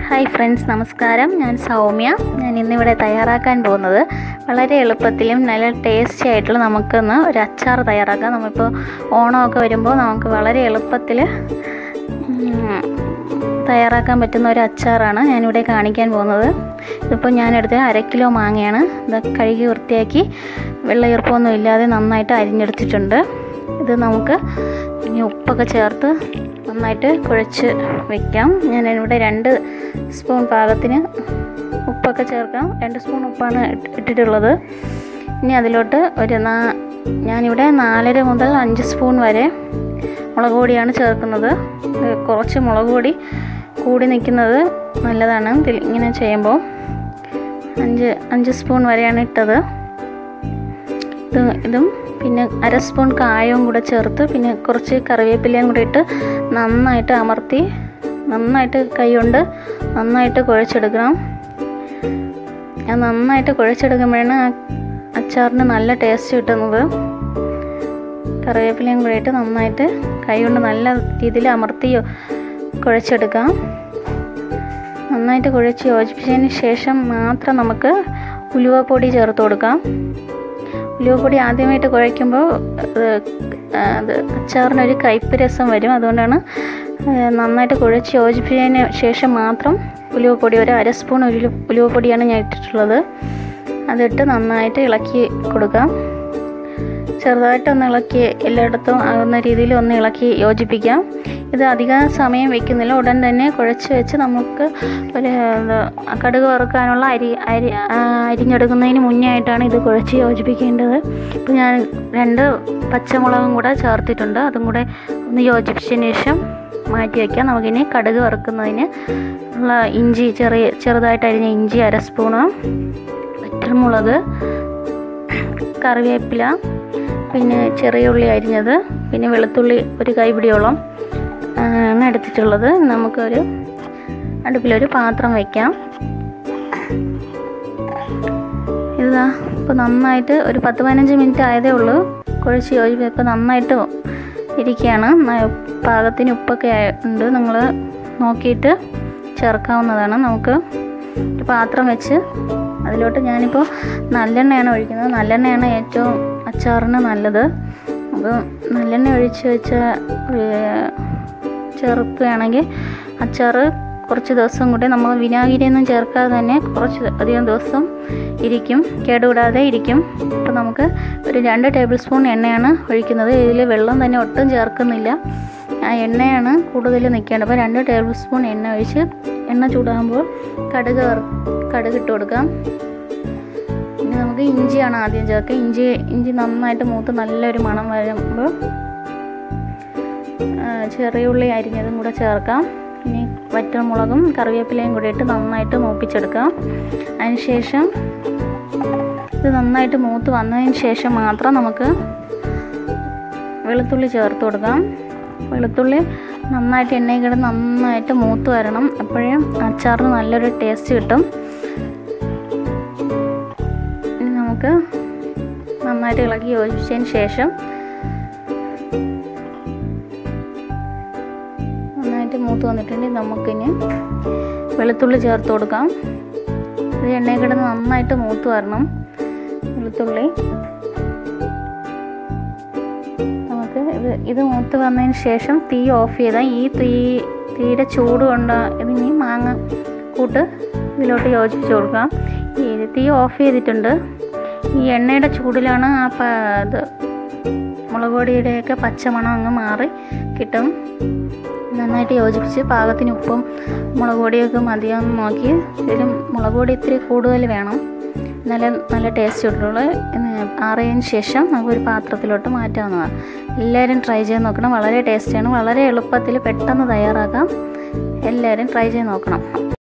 hi friends നമസ്കാരം ഞാൻ സൗമ്യ ഞാൻ ഇന്നിവിടെ തയ്യാറാക്കാൻ പോകുന്നത് വളരെ എളുപ്പത്തിലും നല്ല ടേസ്റ്റി ആയിട്ടുള്ള നമുക്കൊന്ന് ഒരു അച്ചാർ തയ്യാറാക്കാം നമ്മളിപ്പോൾ ഓണമൊക്കെ വരുമ്പോൾ നമുക്ക് വളരെ എളുപ്പത്തിൽ ഉം, തയ്യാറാക്കാൻ പറ്റുന്ന ഒരു അച്ചാറാണ് ഞാനിവിടെ കാണിക്കാൻ പോകുന്നത് ഇതിപ്പോൾ ഞാനെടുത്ത് അര കിലോ മാങ്ങയാണ് ഇത് കഴുകി വൃത്തിയാക്കി വെള്ള ഈർപ്പമൊന്നും ഇല്ലാതെ നന്നായിട്ട് അരിഞ്ഞെടുത്തിട്ടുണ്ട് ഇത് നമുക്ക് ഇനി ഉപ്പൊക്കെ ചേർത്ത് നന്നായിട്ട് കുഴച്ച് വെക്കാം ഞാൻ ഇവിടെ രണ്ട് സ്പൂൺ പാകത്തിന് ഉപ്പൊക്കെ ചേർക്കാം രണ്ട് സ്പൂൺ ഉപ്പാണ് ഇട്ട്- ഇട്ടിട്ടുള്ളത് ഇനി അതിലോട്ട് ഒരു നാ ഞാനിവിടെ നാലര മുതൽ അഞ്ച് സ്പൂൺ വരെ മുളക് പൊടിയാണ് ചേർക്കുന്നത് ഇത് കുറച്ച് മുളക് പൊടി കൂടി നിൽക്കുന്നത് നല്ലതാണ് ഇതിൽ ഇങ്ങനെ ചെയ്യുമ്പോൾ അഞ്ച് അഞ്ച് സ്പൂൺ വരെയാണ് ഇട്ടത് ഇത് ഇതും പിന്നെ അര സ്പൂൺ കായവും കൂടെ ചേർത്ത് പിന്നെ കുറച്ച് കറിവേപ്പിലയും കൂടെ ഇട്ട് നന്നായിട്ട് അമർത്തി നന്നായിട്ട് കൈ കൊണ്ട് നന്നായിട്ട് കുഴച്ചെടുക്കണം അത് നന്നായിട്ട് കുഴച്ചെടുക്കുമ്പോഴാണ് ആ അച്ചാറിന് നല്ല ടേസ്റ്റ് കിട്ടുന്നത് കറിവേപ്പിലയും കൂടെ ഇട്ട് നന്നായിട്ട് കൈ കൊണ്ട് നല്ല രീതിയിൽ അമർത്തി കുഴച്ചെടുക്കാം നന്നായിട്ട് കുഴച്ച് യോജിപ്പിച്ചതിന് ശേഷം മാത്രം നമുക്ക് ഉലുവപ്പൊടി ചേർത്ത് കൊടുക്കാം ഉലുവപ്പൊടി ആദ്യമായിട്ട് കുഴയ്ക്കുമ്പോൾ അത് അത് അച്ചാറിനൊരു കയ്പ്പ് രസം വരും അതുകൊണ്ടാണ് ഏഹ്, നന്നായിട്ട് കുഴച്ച് യോജിപ്പിച്ചതിന് ശേഷം മാത്രം ഉലുവപ്പൊടി ഒരു അര സ്പൂൺ ഉലു ഉലുവപ്പൊടിയാണ് ഞാൻ ഇട്ടിട്ടുള്ളത് അതിട്ട് നന്നായിട്ട് ഇളക്കി കൊടുക്കാം ചെറുതായിട്ടൊന്ന് ഇളക്കി എല്ലായിടത്തും ആകുന്ന രീതിയിൽ ഒന്ന് ഇളക്കി യോജിപ്പിക്കാം ഇത് അധികം സമയം വെക്കുന്നില്ല ഉടൻ തന്നെ കുഴച്ച് വെച്ച് നമുക്ക് ഒരു ഇത് കടുക് വറുക്കാനുള്ള അരി അരി ആ, അരിഞ്ഞെടുക്കുന്നതിന് മുന്നേ ആയിട്ടാണ് ഇത് കുഴച്ച് യോജിപ്പിക്കേണ്ടത് ഇപ്പം ഞാൻ രണ്ട് പച്ചമുളകും കൂടെ ചേർത്തിട്ടുണ്ട് അതും കൂടെ ഒന്ന് യോജിപ്പിച്ചതിന് ശേഷം മാറ്റി വയ്ക്കാം നമുക്കിനി കടുക് വറുക്കുന്നതിന് ഉള്ള ഇഞ്ചി ചെറിയ ചെറുതായിട്ട് അരിഞ്ഞ ഇഞ്ചി അര സ്പൂണ് വറ്റൽമുളക് കറിവേപ്പില പിന്നെ ചെറിയ ഉള്ളി അരിഞ്ഞത് പിന്നെ വെളുത്തുള്ളി ഒരു കൈപിടിയോളം ആ, ആണ് എടുത്തിട്ടുള്ളത് നമുക്കൊരു അടുപ്പിലൊരു പാത്രം വയ്ക്കാം ഇതാ ഇപ്പോൾ നന്നായിട്ട് ഒരു പത്ത് പതിനഞ്ച് മിനിറ്റ് ആയതേ ഉള്ളൂ കുഴച്ച് യോജിപ്പ് ഇപ്പോൾ നന്നായിട്ട് ഇരിക്കുകയാണ് ന- പാകത്തിന് ഉപ്പൊക്കെ ആയ- ഉണ്ട് നിങ്ങൾ നോക്കിയിട്ട് ചേർക്കാവുന്നതാണ് നമുക്ക് ഒരു പാത്രം വെച്ച് അതിലോട്ട് ഞാനിപ്പോൾ നല്ലെണ്ണയാണ് ഒഴിക്കുന്നത് നല്ലെണ്ണയാണ് ഏറ്റവും അച്ചാറിന് നല്ലത് അപ്പോൾ നല്ലെണ്ണ ഒഴിച്ച് വെച്ച ഏഹ്, ചേർക്കുകയാണെങ്കിൽ അച്ചാറ് കുറച്ച് ദിവസം കൂടി നമ്മൾ വിനാഗിരിയൊന്നും ചേർക്കാതെ തന്നെ കുറച്ച് അധികം ദിവസം ഇരിക്കും കേടുകൂടാതെ ഇരിക്കും അപ്പോൾ നമുക്ക് ഒരു രണ്ട് ടേബിൾ സ്പൂൺ എണ്ണയാണ് ഒഴിക്കുന്നത് ഇതിൽ വെള്ളം തന്നെ ഒട്ടും ചേർക്കുന്നില്ല ആ എണ്ണയാണ് കൂടുതൽ നിൽക്കേണ്ടത് അപ്പോൾ രണ്ട് ടേബിൾ സ്പൂൺ എണ്ണ ഒഴിച്ച് എണ്ണ ചൂടാകുമ്പോൾ കടുക് വറ- കടുക് ഇട്ട് കൊടുക്കാം ഇനി നമുക്ക് ഇഞ്ചിയാണ് ആദ്യം ചേർക്കുക ഇഞ്ചി ഇഞ്ചി നന്നായിട്ട് മൂത്ത് നല്ലൊരു മണം വരുമ്പോൾ ആ, ചെറിയ ഉള്ളി അരിഞ്ഞതും കൂടെ ചേർക്കാം ഇനി വറ്റൽമുളകും കറിവേപ്പിലയും കൂടി ഇട്ട് നന്നായിട്ട് മൂപ്പിച്ചെടുക്കാം അതിനുശേഷം ഇത് നന്നായിട്ട് മൂത്ത് വന്നതിന് ശേഷം മാത്രം നമുക്ക് വെളുത്തുള്ളി ചേർത്ത് കൊടുക്കാം വെളുത്തുള്ളി നന്നായിട്ട് എണ്ണയിൽ കിടന്ന് നന്നായിട്ട് മൂത്ത് വരണം അപ്പോഴേ അച്ചാറിന് നല്ലൊരു ടേസ്റ്റ് കിട്ടും ഇനി നമുക്ക് നന്നായിട്ട് ഇളക്കി യോജിച്ചതിന് ശേഷം നന്നായിട്ട് മൂത്ത് വന്നിട്ടുണ്ടെങ്കിൽ നമുക്കിനി വെളുത്തുള്ളി ചേർത്ത് കൊടുക്കാം ഇത് എണ്ണയിൽ കിടന്ന് നന്നായിട്ട് മൂത്ത് വരണം വെളുത്തുള്ളി നമുക്ക് ഇത് ഇത് മൂത്ത് വന്നതിന് ശേഷം തീ ഓഫ് ചെയ്താൽ ഈ തീ തീയുടെ ചൂട് കൊണ്ട് ഇതിനി മാങ്ങ കൂട്ട് ഇതിലോട്ട് യോജിപ്പിച്ച് കൊടുക്കാം ഈ തീ ഓഫ് ചെയ്തിട്ടുണ്ട് ഈ എണ്ണയുടെ ചൂടിലാണ് ആ പ ഇത് മുളക് പൊടിയുടെയൊക്കെ പച്ചമണം അങ്ങ് മാറി കിട്ടും നന്നായിട്ട് യോജിപ്പിച്ച് പാകത്തിന് ഉപ്പും മുളക് പൊടിയൊക്കെ മതിയാന്ന് നോക്കി ഇതിലും മുളക് പൊടി ഇത്തിരി കൂടുതൽ വേണം നല്ല നല്ല ടേസ്റ്റ് കിട്ടുള്ളൂ ആറിയതിന് ശേഷം നമുക്കൊരു പാത്രത്തിലോട്ട് മാറ്റാവുന്നതാണ് എല്ലാവരും ട്രൈ ചെയ്ത് നോക്കണം വളരെ ടേസ്റ്റിയാണ് വളരെ എളുപ്പത്തിൽ പെട്ടെന്ന് തയ്യാറാക്കാം എല്ലാവരും ട്രൈ ചെയ്ത് നോക്കണം